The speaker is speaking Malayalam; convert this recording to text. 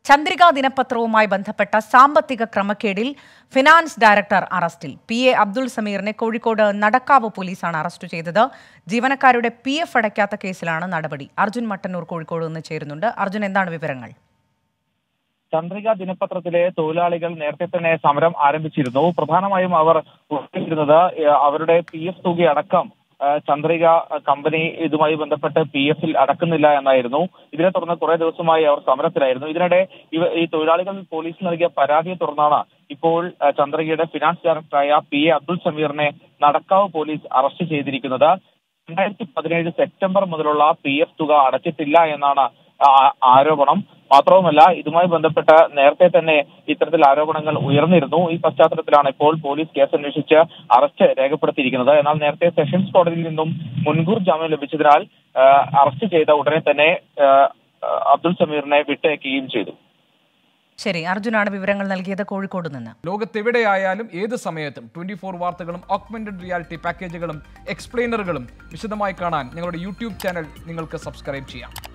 ചന്ദ്രിക ദിനപത്രവുമായി ബന്ധപ്പെട്ട സാമ്പത്തിക ക്രമക്കേടിൽ ഫിനാൻസ് ഡയറക്ടർ അറസ്റ്റിൽ പി എ അബ്ദുൾ സമീറിനെ കോഴിക്കോട് നടക്കാവ് പോലീസാണ് അറസ്റ്റ് ചെയ്തത് ജീവനക്കാരുടെ പി എഫ് അടയ്ക്കാത്ത കേസിലാണ് നടപടി അർജുൻ മട്ടന്നൂർ കോഴിക്കോട് നിന്ന് ചേരുന്നുണ്ട് അർജുൻ എന്താണ് വിവരങ്ങൾ ചന്ദ്രിക ദിനപത്രത്തിലെ തൊഴിലാളികൾ നേരത്തെ തന്നെ സമരം ആരംഭിച്ചിരുന്നു പ്രധാനമായും അവർ ഉറപ്പിച്ചിരുന്നത് ഏഹ്, അവരുടെ പി എഫ് തുകയടക്കം ഏഹ്, ചന്ദ്രിക കമ്പനി ഇതുമായി ബന്ധപ്പെട്ട് പി എഫിൽ അടക്കുന്നില്ല എന്നായിരുന്നു ഇതിനെ തുടർന്ന് കുറെ ദിവസമായി അവർ സമരത്തിലായിരുന്നു ഇതിനിടെ ഇവ ഈ തൊഴിലാളികൾ പോലീസിൽ നൽകിയ പരാതിയെ തുടർന്നാണ് ഇപ്പോൾ ഏഹ്, ചന്ദ്രികയുടെ ഫിനാൻസ് ഡയറക്ടറായ പി എ അബ്ദുൾ സമീറിനെ നടക്കാവ് പോലീസ് അറസ്റ്റ് ചെയ്തിരിക്കുന്നത് രണ്ടായിരത്തി പതിനേഴ് സെപ്റ്റംബർ മുതലുള്ള പി എഫ് തുക അടച്ചിട്ടില്ല എന്നാണ് ആ- ആരോപണം മാത്രവുമല്ല ഇതുമായി ബന്ധപ്പെട്ട് നേരത്തെ തന്നെ ഇത്തരത്തിൽ ആരോപണങ്ങൾ ഉയർന്നിരുന്നു ഈ പശ്ചാത്തലത്തിലാണ് ഇപ്പോൾ പോലീസ് കേസ് അന്വേഷിച്ച് അറസ്റ്റ് രേഖപ്പെടുത്തിയിരിക്കുന്നത് എന്നാൽ നേരത്തെ സെഷൻസ് കോടതിയിൽ നിന്നും മുൻകൂർ ജാമ്യം ലഭിച്ചതിനാൽ ആ, അറസ്റ്റ് ചെയ്ത ഉടനെ തന്നെ ആ, അബ്ദുൾ സമീറിനെ വിട്ടയക്കുകയും ചെയ്തു ശരി അർജുനാണ് വിവരങ്ങൾ നൽകിയത് കോഴിക്കോട് നിന്ന് ലോകത്തെവിടെയായാലും ഏത് സമയത്തും ട്വന്റി ഫോർ വാർത്തകളും ഓഗ്മെന്റഡ് റിയാലിറ്റി പാക്കേജുകളും എക്സ്പ്ലെയിനറുകളും വിശദമായി കാണാൻ ഞങ്ങളുടെ യൂട്യൂബ് ചാനൽ നിങ്ങൾക്ക് സബ്സ്ക്രൈബ് ചെയ്യാം